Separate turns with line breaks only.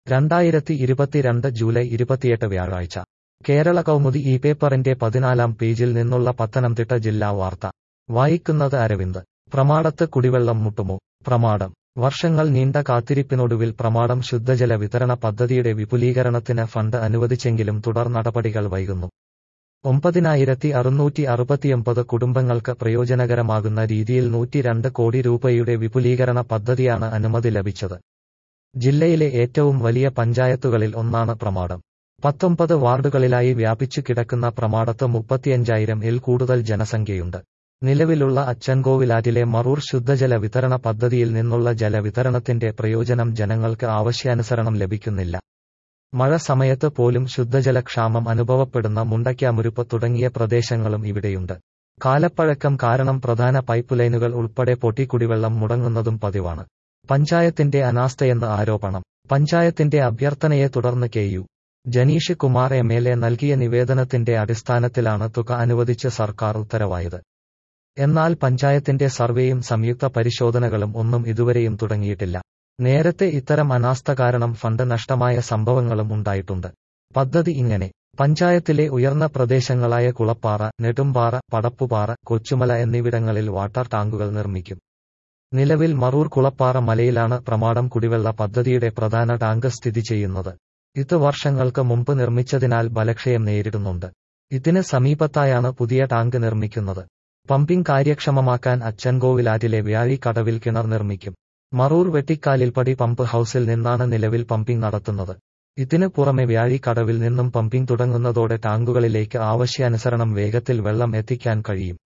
രണ്ടായിരത്തി ഇരുപത്തിരണ്ട് ജൂലൈ ഇരുപത്തിയെട്ട് വ്യാഴാഴ്ച കേരള കൗമുദി ഈ പേപ്പറിന്റെ പതിനാലാം പേജിൽ നിന്നുള്ള പത്തനംതിട്ട ജില്ലാ വാർത്ത വായിക്കുന്നത് അരവിന്ദ് പ്രമാടത്ത് കുടിവെള്ളം മുട്ടുമോ പ്രമാടം വർഷങ്ങൾ നീണ്ട കാത്തിരിപ്പിനൊടുവിൽ പ്രമാടം ശുദ്ധജല വിതരണ പദ്ധതിയുടെ വിപുലീകരണത്തിന് ഫണ്ട് അനുവദിച്ചെങ്കിലും തുടർ നടപടികൾ വൈകുന്നു ഒമ്പതിനായിരത്തി അറുന്നൂറ്റി അറുപത്തിയൊമ്പത് കുടുംബങ്ങൾക്ക് പ്രയോജനകരമാകുന്ന രീതിയിൽ നൂറ്റിരണ്ട് കോടി രൂപയുടെ വിപുലീകരണ പദ്ധതിയാണ് അനുമതി ലഭിച്ചത് ജില്ലയിലെ ഏറ്റവും വലിയ പഞ്ചായത്തുകളിൽ ഒന്നാണ് പ്രമാടം പത്തൊമ്പത് വാർഡുകളിലായി വ്യാപിച്ചു കിടക്കുന്ന പ്രമാടത്ത് മുപ്പത്തിയഞ്ചായിരം ഇൽ കൂടുതൽ ജനസംഖ്യയുണ്ട് നിലവിലുള്ള അച്ചൻകോവിലാറ്റിലെ മറൂർ ശുദ്ധജല വിതരണ പദ്ധതിയിൽ നിന്നുള്ള ജലവിതരണത്തിന്റെ പ്രയോജനം ജനങ്ങൾക്ക് ആവശ്യാനുസരണം ലഭിക്കുന്നില്ല മഴ സമയത്ത് പോലും ശുദ്ധജലക്ഷാമം അനുഭവപ്പെടുന്ന മുണ്ടയ്ക്കാമുരുപ്പ് തുടങ്ങിയ പ്രദേശങ്ങളും ഇവിടെയുണ്ട് കാലപ്പഴക്കം കാരണം പ്രധാന പൈപ്പ് ലൈനുകൾ ഉൾപ്പെടെ പൊട്ടി കുടിവെള്ളം മുടങ്ങുന്നതും പതിവാണ് പഞ്ചായത്തിന്റെ അനാസ്ഥയെന്ന് ആരോപണം പഞ്ചായത്തിന്റെ അഭ്യർത്ഥനയെ തുടർന്ന് K U Jenish Kumar M L A നൽകിയ നിവേദനത്തിന്റെ അടിസ്ഥാനത്തിലാണ് തുക അനുവദിച്ച് സർക്കാർ ഉത്തരവായത് എന്നാൽ പഞ്ചായത്തിന്റെ സർവേയും സംയുക്ത പരിശോധനകളും ഒന്നും ഇതുവരെയും തുടങ്ങിയിട്ടില്ല നേരത്തെ ഇത്തരം അനാസ്ഥ കാരണം ഫണ്ട് നഷ്ടമായ സംഭവങ്ങളും ഉണ്ടായിട്ടുണ്ട് പദ്ധതി ഇങ്ങനെ പഞ്ചായത്തിലെ ഉയർന്ന പ്രദേശങ്ങളായ കുളപ്പാറ നെടുമ്പാറ പടപ്പുപാറ കൊച്ചുമല എന്നിവിടങ്ങളിൽ വാട്ടർ ടാങ്കുകൾ നിർമ്മിക്കും നിലവിൽ മറൂർ കുളപ്പാറ മലയിലാണ് പ്രമാടം കുടിവെള്ള പദ്ധതിയുടെ പ്രധാന ടാങ്ക് സ്ഥിതി ചെയ്യുന്നത് ഇത് വർഷങ്ങൾക്ക് മുമ്പ് നിർമ്മിച്ചതിനാൽ ബലക്ഷയം നേരിടുന്നുണ്ട് ഇതിന് സമീപത്തായാണ് പുതിയ ടാങ്ക് നിർമ്മിക്കുന്നത് പമ്പിംഗ് കാര്യക്ഷമമാക്കാൻ അച്ചൻകോവിലാറ്റിലെ വ്യാഴി കടവിൽ കിണർ നിർമ്മിക്കും മറൂർ വെട്ടിക്കാലിൽപ്പടി പമ്പ് ഹൌസിൽ നിന്നാണ് നിലവിൽ പമ്പിംഗ് നടത്തുന്നത് ഇതിന് പുറമെ വ്യാഴി കടവിൽ നിന്നും പമ്പിംഗ് തുടങ്ങുന്നതോടെ ടാങ്കുകളിലേക്ക് ആവശ്യാനുസരണം വേഗത്തിൽ വെള്ളം എത്തിക്കാൻ കഴിയും